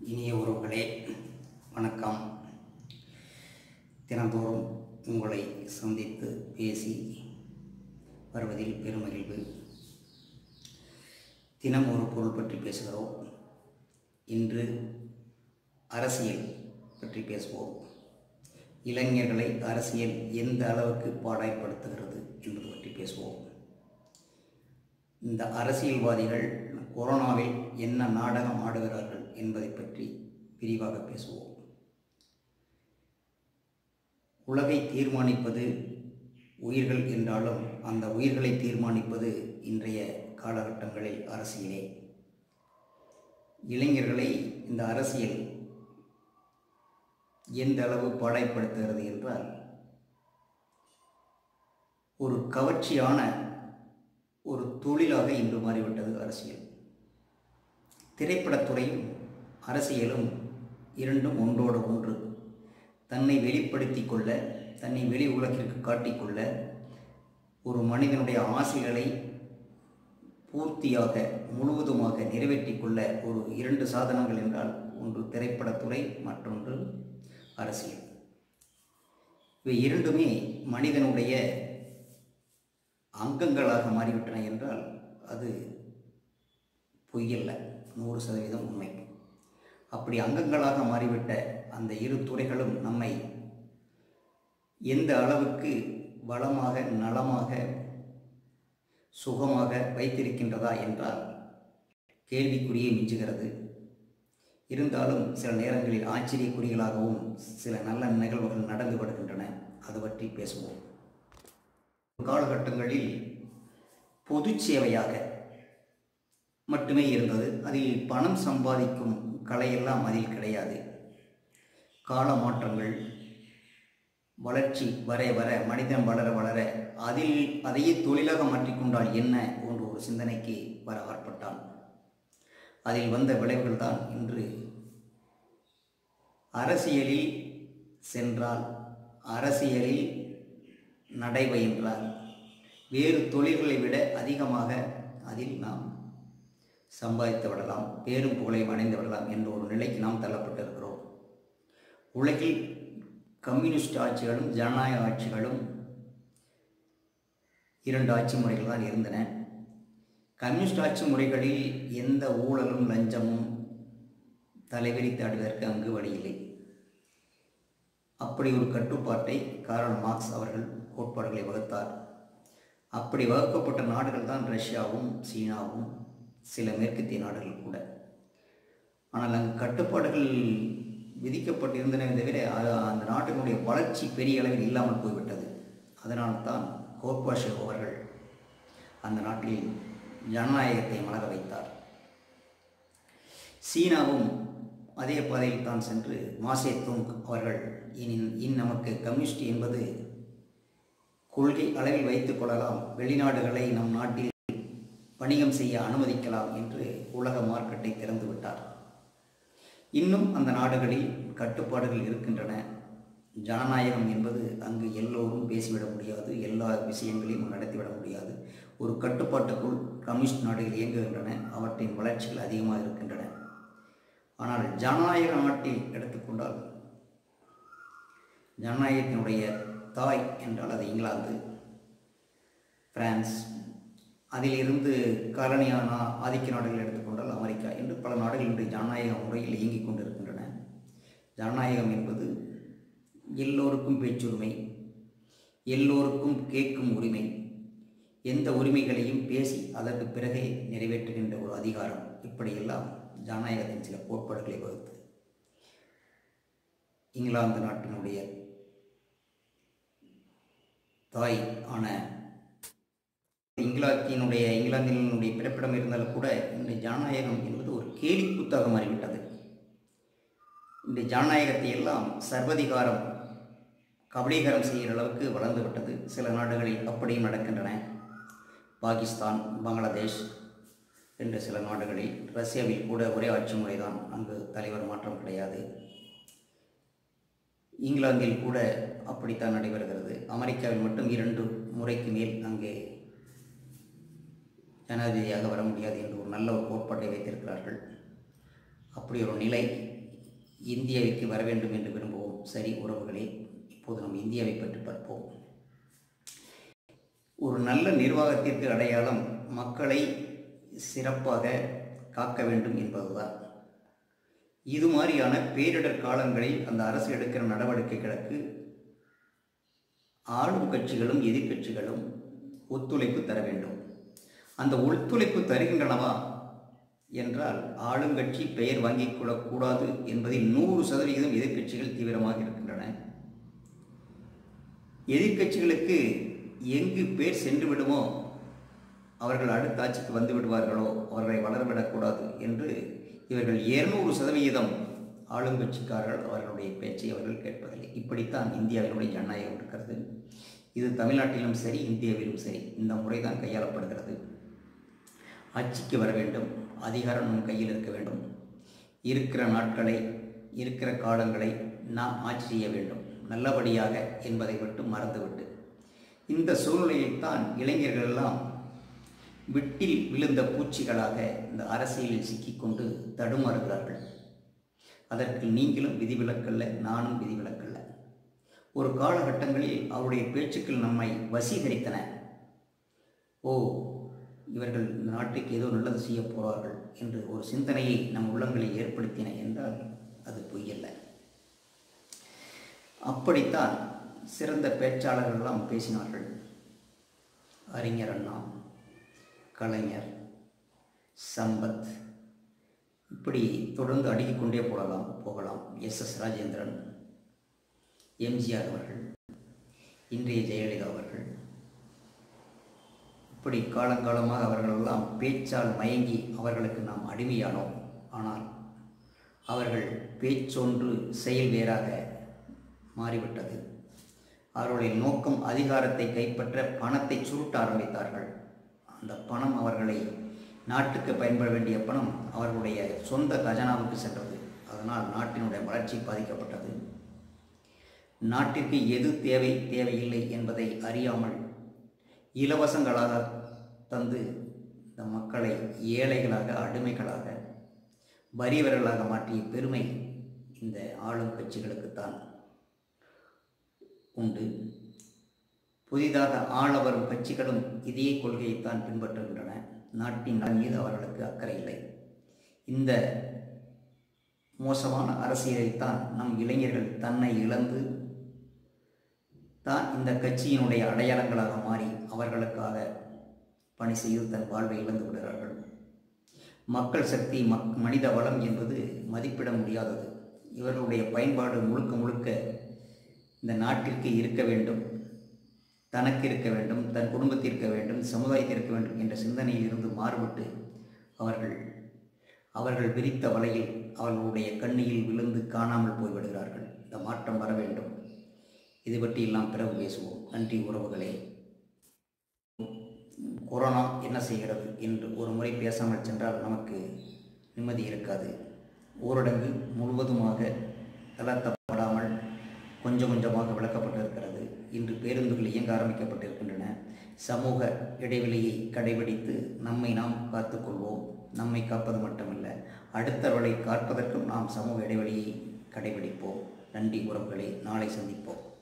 இனிய உறவுகளே வணக்கம் தினந்தோறும் உங்களை சந்தித்து பேசி வருவதில் பெருமகிழ்வு தினம் ஒரு பொருள் பற்றி பேசுகிறோம் இன்று அரசியல் பற்றி பேசுவோம் இளைஞர்களை அரசியல் எந்த அளவுக்கு பாடாய்ப்படுத்துகிறது என்பது பற்றி பேசுவோம் இந்த அரசியல்வாதிகள் கொரோனாவில் என்ன நாடகம் ஆடுகிறார்கள் என்பதை பற்றி விரிவாக பேசுவோம் உலகை தீர்மானிப்பது உயிர்கள் என்றாலும் அந்த உயிர்களை தீர்மானிப்பது இன்றைய காலகட்டங்களில் அரசியலே இளைஞர்களை இந்த அரசியல் எந்த அளவு பாடாய்ப்படுத்துகிறது என்றால் ஒரு கவர்ச்சியான ஒரு தொழிலாக இன்று மாறிவிட்டது அரசியல் திரைப்படத்துறையும் அரசியலும் இரண்டும் ஒன்றோடு ஒன்று தன்னை வெளிப்படுத்தி கொள்ள தன்னை வெளி உலகிற்கு காட்டிக்கொள்ள ஒரு மனிதனுடைய ஆசைகளை பூர்த்தியாக முழுவதுமாக நிறைவேற்றிக் கொள்ள ஒரு இரண்டு சாதனங்கள் என்றால் ஒன்று திரைப்படத்துறை மற்றொன்று அரசியல் இவை இரண்டுமே மனிதனுடைய அங்கங்களாக மாறிவிட்டன என்றால் அது பொய்யல்ல நூறு சதவீதம் உண்மை அப்படி அங்கங்களாக மாறிவிட்ட அந்த இரு துறைகளும் நம்மை எந்த அளவுக்கு வளமாக நலமாக சுகமாக வைத்திருக்கின்றதா என்றால் கேள்விக்குறியே மிஞ்சுகிறது இருந்தாலும் சில நேரங்களில் ஆச்சரியக்குறிகளாகவும் சில நல்ல நிகழ்வுகள் நடந்து வருகின்றன அது பற்றி பேசுவோம் காலகட்டங்களில் பொது சேவையாக மட்டுமே இருந்தது அதில் பணம் சம்பாதிக்கும் கலையெல்லாம் அதில் கிடையாது கால மாற்றங்கள் வளர்ச்சி வர வர மனிதன் வளர வளர அதில் அதையே தொழிலாக மாற்றிக்கொண்டால் என்ன போன்ற ஒரு சிந்தனைக்கு வர ஆற்பட்டான் அதில் வந்த விளைவுகள் தான் இன்று அரசியலில் சென்றால் அரசியலில் நடைபயின்றால் வேறு தொழில்களை விட அதிகமாக அதில் நாம் சம்பாதித்து விடலாம் பேரும் புகழையும் அடைந்து விடலாம் என்ற ஒரு நிலைக்கு நாம் தள்ளப்பட்டிருக்கிறோம் உலகில் கம்யூனிஸ்ட் ஆட்சிகளும் ஜனநாயக ஆட்சிகளும் இரண்டு ஆட்சி முறைகள் தான் இருந்தன கம்யூனிஸ்ட் ஆட்சி முறைகளில் எந்த ஊழலும் லஞ்சமும் தலைவிரித்தாடுவதற்கு அங்கு வழியில்லை அப்படி ஒரு கட்டுப்பாட்டை காரல் மார்க்ஸ் அவர்கள் கோட்பாடுகளை வகுத்தார் அப்படி வகுக்கப்பட்ட நாடுகள் தான் ரஷ்யாவும் சீனாவும் சில மேற்கத்திய நாடுகள் கூட ஆனால் அங்கு கட்டுப்பாடுகள் விதிக்கப்பட்டிருந்தனவே தவிர அந்த நாட்டினுடைய வளர்ச்சி பெரிய அளவில் இல்லாமல் போய்விட்டது அதனால்தான் கோர்பாஷேவ் அவர்கள் அந்த நாட்டில் ஜனநாயகத்தை மலர வைத்தார் சீனாவும் அதே பாதையில் தான் சென்று மாசே துங் அவர்கள் இனி இன் நமக்கு கம்யூனிஸ்ட் என்பது கொள்கை அளவில் வைத்துக் கொள்ளலாம் வெளிநாடுகளை நம் நாட்டில் வணிகம் செய்ய அனுமதிக்கலாம் என்று உலக மார்க்கெட்டை திறந்து விட்டார் இன்னும் அந்த நாடுகளில் கட்டுப்பாடுகள் இருக்கின்றன ஜனநாயகம் என்பது அங்கு எல்லோரும் பேசிவிட முடியாது எல்லா விஷயங்களையும் நடத்திவிட முடியாது ஒரு கட்டுப்பாட்டுக்குள் கம்யூனிஸ்ட் நாடுகள் இயங்குகின்றன அவற்றின் வளர்ச்சிகள் அதிகமாக இருக்கின்றன ஆனால் ஜனநாயக நாட்டில் எடுத்துக்கொண்டால் ஜனநாயகத்தினுடைய தாய் என்றால் அது இங்கிலாந்து பிரான்ஸ் அதிலிருந்து காலனியான ஆதிக்க நாடுகள் எடுத்துக்கொண்டால் அமெரிக்கா என்று பல நாடுகள் இன்று ஜனநாயக முறையில் இயங்கிக் கொண்டிருக்கின்றன ஜனநாயகம் என்பது எல்லோருக்கும் பேச்சுரிமை எல்லோருக்கும் கேட்கும் உரிமை எந்த உரிமைகளையும் பேசி அதற்கு பிறகே நிறைவேற்றுகின்ற ஒரு அதிகாரம் இப்படியெல்லாம் ஜனநாயகத்தின் சில கோட்பாடுகளை வகுத்து இங்கிலாந்து நாட்டினுடைய தாய் ஆன இங்கிலாந்தினுடைய இங்கிலாந்தினுடைய பிறப்பிடம் இருந்தாலும் கூட இந்த ஜனநாயகம் என்பது ஒரு கேலி கூத்தாக மாறிவிட்டது இந்த ஜனநாயகத்தை எல்லாம் சர்வதிகாரம் கபலீகரம் செய்கிற அளவுக்கு வளர்ந்து விட்டது சில நாடுகளில் அப்படியும் நடக்கின்றன பாகிஸ்தான் பங்களாதேஷ் என்ற சில நாடுகளில் ரஷ்யாவில் கூட ஒரே ஆட்சி முறை தான் அங்கு தலைவர் மாற்றம் கிடையாது இங்கிலாந்தில் கூட அப்படித்தான் நடைபெறுகிறது அமெரிக்காவில் மட்டும் இரண்டு முறைக்கு மேல் அங்கே ஜனாதிபதியாக வர முடியாது என்று ஒரு நல்ல ஒரு கோட்பாட்டை வைத்திருக்கிறார்கள் அப்படி ஒரு நிலை இந்தியாவிற்கு வர வேண்டும் என்று விரும்புவோம் சரி உறவுகளே இப்போது நாம் இந்தியாவை பற்றி பார்ப்போம் ஒரு நல்ல நிர்வாகத்திற்கு அடையாளம் மக்களை சிறப்பாக காக்க வேண்டும் என்பதுதான் இது மாதிரியான பேரிடர் காலங்களில் அந்த அரசு எடுக்கிற நடவடிக்கைகளுக்கு ஆளும் கட்சிகளும் எதிர்க்கட்சிகளும் ஒத்துழைப்பு தர வேண்டும் அந்த ஒத்துழைப்பு தருகின்றனவா என்றால் ஆளுங்கட்சி பெயர் வாங்கிக் கொள்ளக்கூடாது என்பதில் நூறு சதவிகிதம் எதிர்க்கட்சிகள் தீவிரமாக இருக்கின்றன எதிர்க்கட்சிகளுக்கு எங்கு பேர் சென்று விடுமோ அவர்கள் அடுத்த ஆட்சிக்கு வந்து விடுவார்களோ அவர்களை வளரவிடக்கூடாது என்று இவர்கள் இருநூறு சதவிகிதம் ஆளுங்கட்சிக்காரர்கள் அவர்களுடைய பேச்சை அவர்கள் கேட்பதில்லை இப்படித்தான் இந்தியாவினுடைய ஜனநாயகம் இருக்கிறது இது தமிழ்நாட்டிலும் சரி இந்தியாவிலும் சரி இந்த முறை தான் கையாளப்படுகிறது ஆட்சிக்கு வர வேண்டும் அதிகாரம் நம் கையில் இருக்க வேண்டும் இருக்கிற நாட்களை இருக்கிற காலங்களை நாம் ஆட்சி செய்ய வேண்டும் நல்லபடியாக என்பதை விட்டு மறந்துவிட்டு இந்த சூழ்நிலையில் தான் இளைஞர்கள் எல்லாம் விட்டில் விழுந்த பூச்சிகளாக இந்த அரசியலில் சிக்கிக்கொண்டு தடுமாறுகிறார்கள் அதற்கு நீங்களும் விதிவிலக்கல்ல நானும் விதிவிலக்கல்ல ஒரு காலகட்டங்களில் அவருடைய பேச்சுக்கள் நம்மை வசீகரித்தன ஓ இவர்கள் இந்த நாட்டுக்கு ஏதோ நல்லது செய்ய போவார்கள் என்று ஒரு சிந்தனையை நம் உள்ளங்களில் ஏற்படுத்தின என்றால் அது பொய்யல்ல அப்படித்தான் சிறந்த பேச்சாளர்களெல்லாம் பேசினார்கள் அறிஞர் அண்ணா கலைஞர் சம்பத் இப்படி தொடர்ந்து அடுக்கிக் கொண்டே போகலாம் போகலாம் எஸ் எஸ் ராஜேந்திரன் எம்ஜிஆர் அவர்கள் இன்றைய ஜெயலலிதா அவர்கள் இப்படி காலங்காலமாக அவர்களெல்லாம் பேச்சால் மயங்கி அவர்களுக்கு நாம் அடிமையானோம் ஆனால் அவர்கள் பேச்சொன்று செயல் வேறாக மாறிவிட்டது அவர்களுடைய நோக்கம் அதிகாரத்தை கைப்பற்ற பணத்தை சுருட்ட ஆரம்பித்தார்கள் அந்த பணம் அவர்களை நாட்டுக்கு பயன்பட வேண்டிய பணம் அவர்களுடைய சொந்த கஜனாவுக்கு சென்றது அதனால் நாட்டினுடைய வளர்ச்சி பாதிக்கப்பட்டது நாட்டிற்கு எது தேவை தேவையில்லை என்பதை அறியாமல் இலவசங்களாக தந்து இந்த மக்களை ஏழைகளாக அடிமைகளாக வறியவர்களாக மாற்றிய பெருமை இந்த ஆளும் கட்சிகளுக்குத்தான் உண்டு புதிதாக ஆள வரும் கட்சிகளும் இதே கொள்கையைத்தான் பின்பற்றுகின்றன நாட்டின் நலன் மீது அவர்களுக்கு அக்கறை இல்லை இந்த மோசமான அரசியலைத்தான் நம் இளைஞர்கள் தன்னை இழந்து தான் இந்த கட்சியினுடைய அடையாளங்களாக மாறி அவர்களுக்காக பணி செய்து தன் வாழ்வை இழந்து விடுகிறார்கள் மக்கள் சக்தி மக் மனித வளம் என்பது மதிப்பிட முடியாதது இவர்களுடைய பயன்பாடு முழுக்க முழுக்க இந்த நாட்டிற்கு இருக்க வேண்டும் தனக்கு இருக்க வேண்டும் தன் குடும்பத்திற்கு வேண்டும் சமுதாயத்திற்கு வேண்டும் என்ற சிந்தனையில் இருந்து மாறுபட்டு அவர்கள் அவர்கள் விரித்த வலையில் அவர்களுடைய கண்ணியில் விழுந்து காணாமல் போய்விடுகிறார்கள் இந்த மாற்றம் வர வேண்டும் இது பற்றி எல்லாம் பிறகு பேசுவோம் நன்றி உறவுகளே கொரோனா என்ன செய்கிறது என்று ஒரு முறை பேசாமல் சென்றால் நமக்கு நிம்மதி இருக்காது ஊரடங்கு முழுவதுமாக தளர்த்தப்படாமல் கொஞ்சம் கொஞ்சமாக விளக்கப்பட்டிருக்கிறது இன்று பேருந்துகள் இயங்க ஆரம்பிக்கப்பட்டிருக்கின்றன சமூக இடைவெளியை கடைபிடித்து நம்மை நாம் காத்துக்கொள்வோம் நம்மை காப்பது மட்டுமல்ல அடுத்தவர்களை காப்பதற்கும் நாம் சமூக இடைவெளியை கடைபிடிப்போம் நன்றி உறவுகளை நாளை சந்திப்போம்